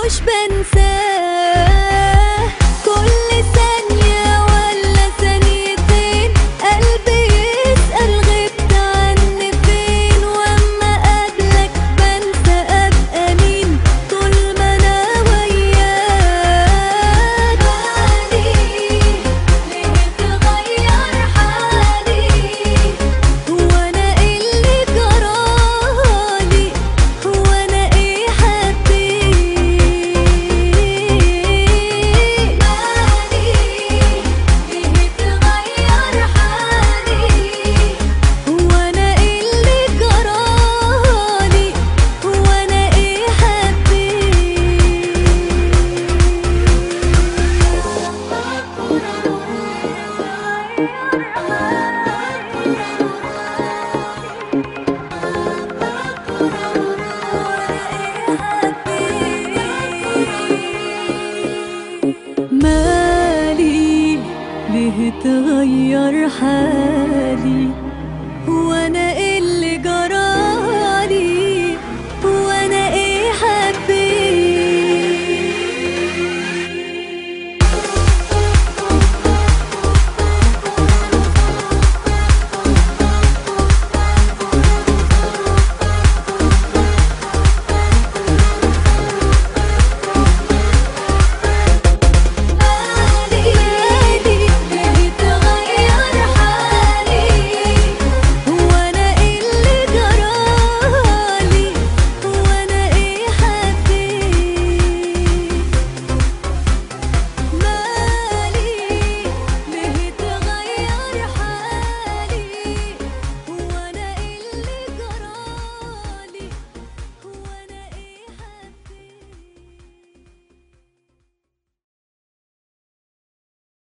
مش بنساه كل ثانية ولا ثانيتين قلبي يسأل غبت عني فين واما قابلك بنسى ابقى مين طول ما انا وياك بالي ليه تغير حالي هو انا ايه اللي جرالي هو انا ايه حبيت بالي ليه تغير حالي هو انا ايه اللي جرالي هو انا ايه حبيت مالي ليه تغير حالي